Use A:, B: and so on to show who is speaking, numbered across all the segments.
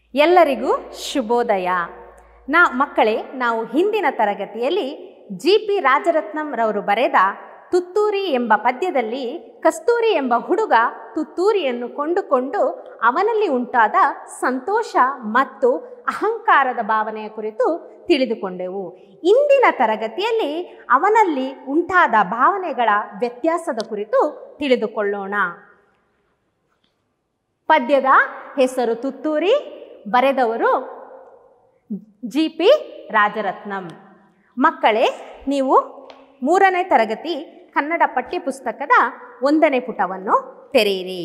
A: ಎಲ್ಲರಿಗೂ ಶುಭೋದಯ ನಾ ಮಕ್ಕಳೇ ನಾವು ಹಿಂದಿನ ತರಗತಿಯಲ್ಲಿ ಜಿ ಪಿ ರಾಜರತ್ನಂರವರು ಬರೆದ ತುತ್ತೂರಿ ಎಂಬ ಪದ್ಯದಲ್ಲಿ ಕಸ್ತೂರಿ ಎಂಬ ಹುಡುಗ ತುತ್ತೂರಿಯನ್ನು ಕೊಂಡುಕೊಂಡು ಅವನಲ್ಲಿ ಉಂಟಾದ ಸಂತೋಷ ಮತ್ತು ಅಹಂಕಾರದ ಭಾವನೆಯ ಕುರಿತು ತಿಳಿದುಕೊಂಡೆವು ಇಂದಿನ ತರಗತಿಯಲ್ಲಿ ಅವನಲ್ಲಿ ಉಂಟಾದ ಭಾವನೆಗಳ ವ್ಯತ್ಯಾಸದ ಕುರಿತು ತಿಳಿದುಕೊಳ್ಳೋಣ ಪದ್ಯದ ಹೆಸರು ತುತ್ತೂರಿ ಬರೆದವರು ಜಿ ಪಿ ರಾಜರತ್ನಂ ಮಕ್ಕಳೇ ನೀವು ಮೂರನೇ ತರಗತಿ ಕನ್ನಡ ಪಠ್ಯಪುಸ್ತಕದ ಒಂದನೇ ಪುಟವನ್ನು ತೆರೆಯಿರಿ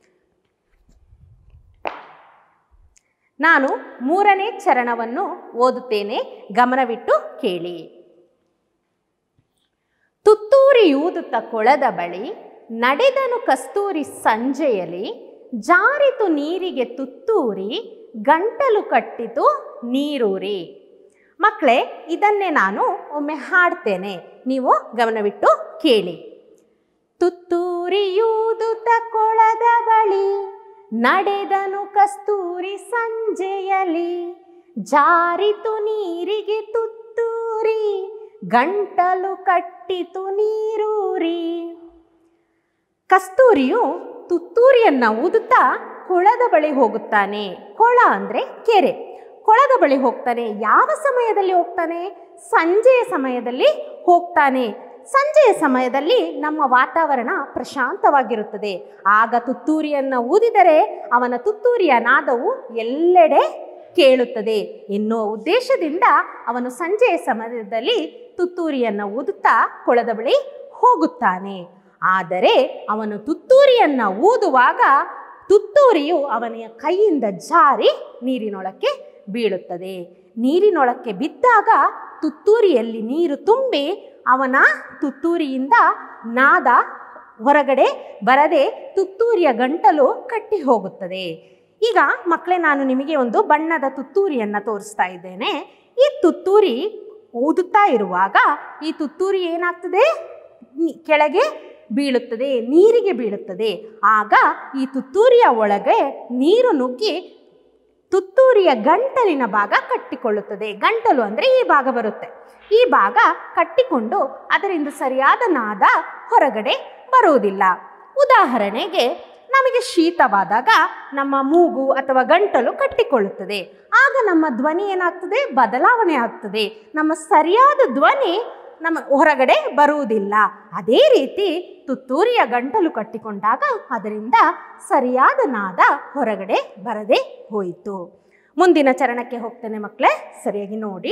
A: ನಾನು ಮೂರನೇ ಚರಣವನ್ನು ಓದುತ್ತೇನೆ ಗಮನವಿಟ್ಟು ಕೇಳಿ ತುತ್ತೂರಿಯೂದುತ್ತ ಕೊಳದ ಬಳಿ ನಡೆದನು ಕಸ್ತೂರಿ ಸಂಜೆಯಲಿ ಜಾರಿತು ನೀರಿಗೆ ತುತ್ತೂರಿ ಗಂಟಲು ಕಟ್ಟಿತು ನೀರೂರಿ ಮಕ್ಕಳೇ ಇದನ್ನೇ ನಾನು ಒಮ್ಮೆ ಹಾಡ್ತೇನೆ ನೀವು ಗಮನವಿಟ್ಟು ಕೇಳಿ ತುತ್ತೂರಿಯೂದುತ್ತ ಕೊಳದ ಬಳಿ ನಡೆದನು ಕಸ್ತೂರಿ ಸಂಜೆಯಲಿ ಜಾರಿತು ನೀರಿಗೆ ತುತ್ತೂರಿ ಗಂಟಲು ಕಟ್ಟಿತು ನೀರೂರಿ ಕಸ್ತೂರಿಯು ತುತ್ತೂರಿಯನ್ನ ಊದುತ್ತಾ ಕೊಳದ ಬಳಿ ಹೋಗುತ್ತಾನೆ ಕೊಳ ಅಂದರೆ ಕೆರೆ ಕೊಳದ ಬಳಿ ಹೋಗ್ತಾನೆ ಯಾವ ಸಮಯದಲ್ಲಿ ಹೋಗ್ತಾನೆ ಸಂಜೆಯ ಸಮಯದಲ್ಲಿ ಹೋಗ್ತಾನೆ ಸಂಜೆಯ ಸಮಯದಲ್ಲಿ ನಮ್ಮ ವಾತಾವರಣ ಪ್ರಶಾಂತವಾಗಿರುತ್ತದೆ ಆಗ ತುತ್ತೂರಿಯನ್ನು ಊದಿದರೆ ಅವನ ತುತ್ತೂರಿಯ ನಾದವು ಎಲ್ಲೆಡೆ ಕೇಳುತ್ತದೆ ಎನ್ನುವ ಉದ್ದೇಶದಿಂದ ಅವನು ಸಂಜೆಯ ಸಮಯದಲ್ಲಿ ತುತ್ತೂರಿಯನ್ನು ಊದುತ್ತಾ ಕೊಳದ ಬಳಿ ಹೋಗುತ್ತಾನೆ ಆದರೆ ಅವನು ತುತ್ತೂರಿಯನ್ನು ಊದುವಾಗ ತುತ್ತೂರಿಯು ಅವನ ಕೈಯಿಂದ ಜಾರಿ ನೀರಿನೊಳಕ್ಕೆ ಬೀಳುತ್ತದೆ ನೀರಿನೊಳಕ್ಕೆ ಬಿದ್ದಾಗ ತುತ್ತೂರಿಯಲ್ಲಿ ನೀರು ತುಂಬಿ ಅವನ ತುತ್ತೂರಿಯಿಂದ ನಾದ ಹೊರಗಡೆ ಬರದೆ ತುತ್ತೂರಿಯ ಗಂಟಲು ಕಟ್ಟಿ ಹೋಗುತ್ತದೆ ಈಗ ಮಕ್ಕಳೇ ನಾನು ನಿಮಗೆ ಒಂದು ಬಣ್ಣದ ತುತ್ತೂರಿಯನ್ನು ತೋರಿಸ್ತಾ ಇದ್ದೇನೆ ಈ ತುತ್ತೂರಿ ಊದುತ್ತಾ ಇರುವಾಗ ಈ ತುತ್ತೂರಿ ಏನಾಗ್ತದೆ ನಿ- ಕೆಳಗೆ ಬೀಳುತ್ತದೆ ನೀರಿಗೆ ಬೀಳುತ್ತದೆ ಆಗ ಈ ತುತ್ತೂರಿಯ ಒಳಗೆ ನೀರು ನುಗ್ಗಿ ತುತ್ತೂರಿಯ ಗಂಟಲಿನ ಭಾಗ ಕಟ್ಟಿಕೊಳ್ಳುತ್ತದೆ ಗಂಟಲು ಅಂದರೆ ಈ ಭಾಗ ಬರುತ್ತೆ ಈ ಭಾಗ ಕಟ್ಟಿಕೊಂಡು ಅದರಿಂದ ಸರಿಯಾದ ನಾದ ಹೊರಗಡೆ ಬರುವುದಿಲ್ಲ ಉದಾಹರಣೆಗೆ ನಮಗೆ ಶೀತವಾದಾಗ ನಮ್ಮ ಮೂಗು ಅಥವಾ ಗಂಟಲು ಕಟ್ಟಿಕೊಳ್ಳುತ್ತದೆ ಆಗ ನಮ್ಮ ಧ್ವನಿ ಏನಾಗ್ತದೆ ಬದಲಾವಣೆ ಆಗ್ತದೆ ನಮ್ಮ ಸರಿಯಾದ ಧ್ವನಿ ನಮ್ಮ ಹೊರಗಡೆ ಬರುವುದಿಲ್ಲ ಅದೇ ರೀತಿ ತುತ್ತೂರಿಯ ಗಂಟಲು ಕಟ್ಟಿಕೊಂಡಾಗ ಅದರಿಂದ ಸರಿಯಾದ ನಾದ ಹೊರಗಡೆ ಬರದೆ ಹೋಯಿತು ಮುಂದಿನ ಚರಣಕ್ಕೆ ಹೋಗ್ತೇನೆ ಮಕ್ಕಳೇ ಸರಿಯಾಗಿ ನೋಡಿ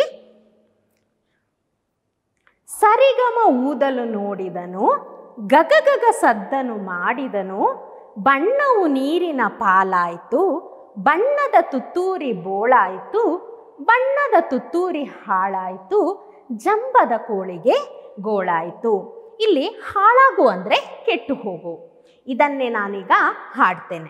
A: ಸರಿಗಮ ಊದಲು ನೋಡಿದನು ಗಗಗಗ ಸದ್ದನು ಮಾಡಿದನು ಬಣ್ಣವು ನೀರಿನ ಪಾಲಾಯಿತು ಬಣ್ಣದ ತುತ್ತೂರಿ ಬೋಳಾಯಿತು ಬಣ್ಣದ ತುತ್ತೂರಿ ಹಾಳಾಯಿತು ಜಂಬದ ಕೋಳಿಗೆ ಗೋಳಾಯಿತು ಇಲ್ಲಿ ಹಾಳಾಗು ಅಂದರೆ ಕೆಟ್ಟು ಹೋಗು ಇದನ್ನೇ ನಾನೀಗ ಹಾಡ್ತೇನೆ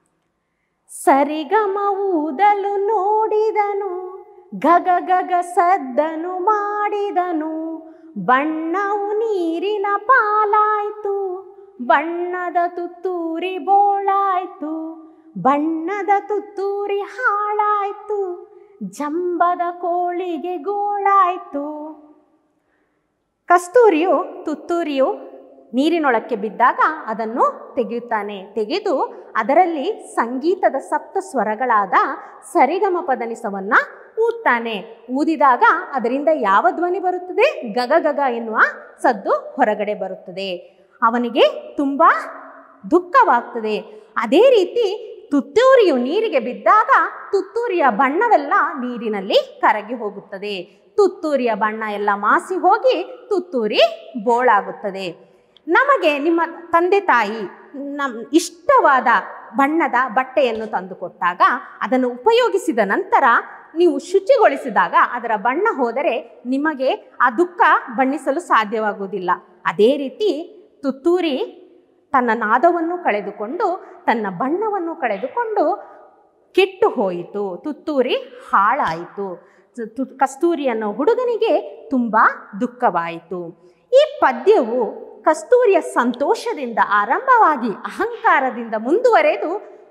A: ಸರಿಗಮ ಊದಲು ನೋಡಿದನು ಗಗ ಗಗ ಸದ್ದನು ಮಾಡಿದನು ಬಣ್ಣವು ನೀರಿನ ಪಾಲಾಯ್ತು ಬಣ್ಣದ ತುತ್ತೂರಿ ಬೋಳಾಯ್ತು ಬಣ್ಣದ ತುತ್ತೂರಿ ಹಾಳಾಯ್ತು ಜಂಬದ ಕೋಳಿಗೆ ಗೋಳಾಯ್ತು ಕಸ್ತೂರಿಯು ತುತ್ತೂರಿಯು ನೀರಿನೊಳಕ್ಕೆ ಬಿದ್ದಾಗ ಅದನ್ನು ತೆಗೆಯುತ್ತಾನೆ ತೆಗೆದು ಅದರಲ್ಲಿ ಸಂಗೀತದ ಸಪ್ತ ಸ್ವರಗಳಾದ ಸರಿಗಮ ಪದನಿಸವನ್ನ ಊದ್ತಾನೆ ಊದಿದಾಗ ಅದರಿಂದ ಯಾವ ಧ್ವನಿ ಬರುತ್ತದೆ ಗಗ ಗಗ ಎನ್ನುವ ಸದ್ದು ಹೊರಗಡೆ ಬರುತ್ತದೆ ಅವನಿಗೆ ತುಂಬ ದುಃಖವಾಗ್ತದೆ ಅದೇ ರೀತಿ ತುತ್ತೂರಿಯು ನೀರಿಗೆ ಬಿದ್ದಾಗ ತುತ್ತೂರಿಯ ಬಣ್ಣವೆಲ್ಲ ನೀರಿನಲ್ಲಿ ಕರಗಿ ಹೋಗುತ್ತದೆ ತುತ್ತೂರಿಯ ಬಣ್ಣ ಎಲ್ಲ ಮಾಸಿ ಹೋಗಿ ತುತ್ತೂರಿ ಬೋಳಾಗುತ್ತದೆ ನಮಗೆ ನಿಮ್ಮ ತಂದೆ ತಾಯಿ ನಮ್ ಇಷ್ಟವಾದ ಬಣ್ಣದ ಬಟ್ಟೆಯನ್ನು ತಂದುಕೊಟ್ಟಾಗ ಅದನ್ನು ಉಪಯೋಗಿಸಿದ ನಂತರ ನೀವು ಶುಚಿಗೊಳಿಸಿದಾಗ ಅದರ ಬಣ್ಣ ಹೋದರೆ ನಿಮಗೆ ಆ ದುಃಖ ಬಣ್ಣಿಸಲು ಸಾಧ್ಯವಾಗುವುದಿಲ್ಲ ಅದೇ ರೀತಿ ತುತ್ತೂರಿ ತನ್ನ ನಾದವನ್ನು ಕಳೆದುಕೊಂಡು ತನ್ನ ಬಣ್ಣವನ್ನು ಕಳೆದುಕೊಂಡು ಕೆಟ್ಟು ಹೋಯಿತು ತುತ್ತೂರಿ ಹಾಳಾಯಿತು ತು- ತು- ಕಸ್ತೂರಿ ಅನ್ನೋ ಹುಡುಗನಿಗೆ ತುಂಬ ದುಃಖವಾಯಿತು ಈ ಪದ್ಯವು ಕಸ್ತೂರಿಯ ಸಂತೋಷದಿಂದ ಆರಂಭವಾಗಿ ಅಹಂಕಾರದಿಂದ ಮುಂದುವರೆದು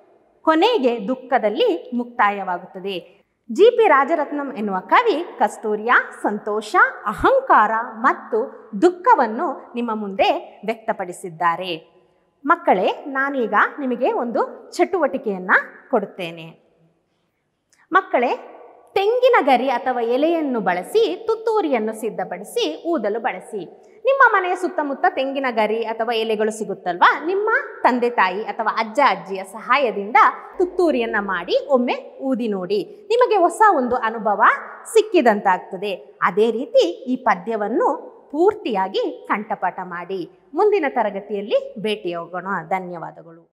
A: ಕೊನೆಗೆ ದುಃಖದಲ್ಲಿ ಮುಕ್ತಾಯವಾಗುತ್ತದೆ ಜಿ ಪಿ ರಾಜರತ್ನಂ ಎನ್ನುವ ಕವಿ ಕಸ್ತೂರಿಯ ಸಂತೋಷ ಅಹಂಕಾರ ಮತ್ತು ದುಃಖವನ್ನು ನಿಮ್ಮ ಮುಂದೆ ವ್ಯಕ್ತಪಡಿಸಿದ್ದಾರೆ ಮಕ್ಕಳೇ ನಾನೀಗ ನಿಮಗೆ ಒಂದು ಚಟುವಟಿಕೆಯನ್ನು ಕೊಡುತ್ತೇನೆ ಮಕ್ಕಳೇ ತೆಂಗಿನ ಗರಿ ಅಥವಾ ಎಲೆಯನ್ನು ಬಳಸಿ ತುತ್ತೂರಿಯನ್ನು ಸಿದ್ಧಪಡಿಸಿ ಊದಲು ಬಳಸಿ ನಿಮ್ಮ ಮನೆಯ ಸುತ್ತಮುತ್ತ ತೆಂಗಿನ ಗರಿ ಅಥವಾ ಎಲೆಗಳು ಸಿಗುತ್ತಲ್ವಾ ನಿಮ್ಮ ತಂದೆ ತಾಯಿ ಅಥವಾ ಅಜ್ಜ ಅಜ್ಜಿಯ ಸಹಾಯದಿಂದ ತುತ್ತೂರಿಯನ್ನ ಮಾಡಿ ಒಮ್ಮೆ ಊದಿ ನೋಡಿ ನಿಮಗೆ ಹೊಸ ಒಂದು ಅನುಭವ ಸಿಕ್ಕಿದಂತಾಗ್ತದೆ ಅದೇ ರೀತಿ ಈ ಪದ್ಯವನ್ನು ಪೂರ್ತಿಯಾಗಿ ಕಂಠಪಾಠ ಮಾಡಿ ಮುಂದಿನ ತರಗತಿಯಲ್ಲಿ ಭೇಟಿಯಾಗೋಣ ಧನ್ಯವಾದಗಳು